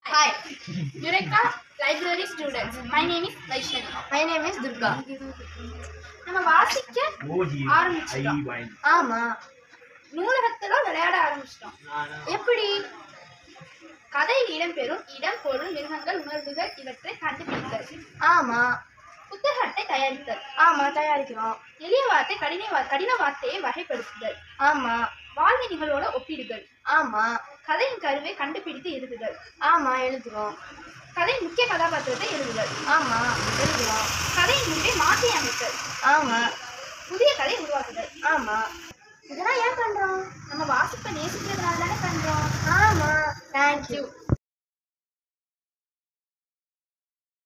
Hi, Eureka Library students. My name is Vaishnavi. My name is Durga. நம்ம வாசிக்க ஆரம்பிச்சிட்டோம் ஆமா நூலகத்துல விளையாட ஆரம்பிச்சிட்டோம் எப்படி கதையில் இடம்பெறும் இடம் பொருள் மிருகங்கள் உணர்வுகள் இவற்றை கண்டுபிடித்தல் ஆமா புத்தக அட்டை தயாரித்தல் ஆமா தயாரிக்கிறோம் எளிய வார்த்தை கடின வா- கடின வார்த்தையை வகைப்படுத்துதல் ஆமா வாழ்வு நிகழ்வோட ஒப்பிடுதல் ஆமா கதையின் கருவை கண்டுபிடித்து எழுதுதல் ஆமா எழுதுறோம் கதையின் முக்கிய கதாபாத்திரத்தை எழுதுதல் ஆமா எழுதுறோம் கதையின் முடிவை மாற்றி அமைத்தல் ஆமா புதிய கதை உருவாக்குதல் ஆமா இதெல்லாம் ஏன் பண்றோம் நம்ம வாசிப்பை நேசிக்கிறதுனால தானே பண்றோம் ஆமா தேங்க்யூ